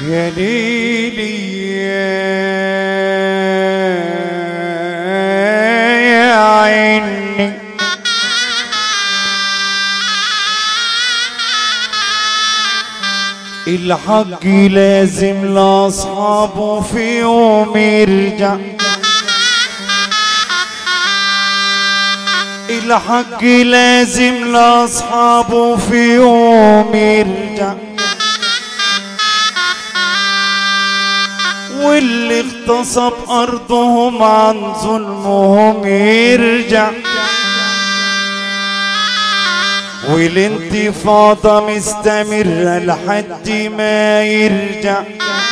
يا ليلي يا عيني الحق لازم لاصحابه في يوم يرجع الحق لازم لاصحابه في يوم يرجع واللي اغتصب ارضهم عن ظلمهم يرجع والانتفاضة مستمرة لحد ما يرجع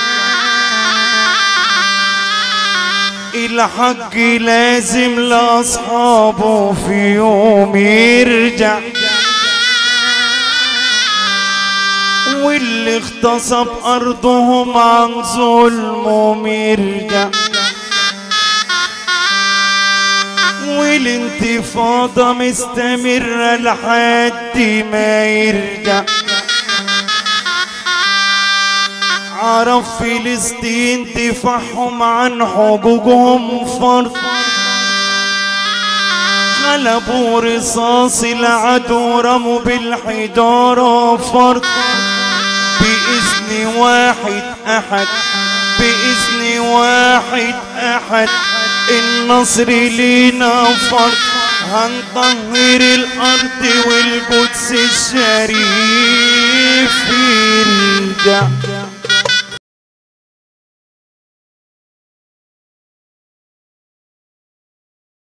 الحق لازم لأصحابه في يوم يرجع واللي اغتصب أرضهم عن ظلمهم يرجع والانتفاضة مستمرة لحد ما يرجع عرف فلسطين دفاعهم عن حقوقهم فرض غلبوا رصاص العدو رموا بالحجارة فرض بإذن واحد أحد بإذن واحد أحد النصر لينا فرض هنطهر الأرض والقدس الشريف يرجع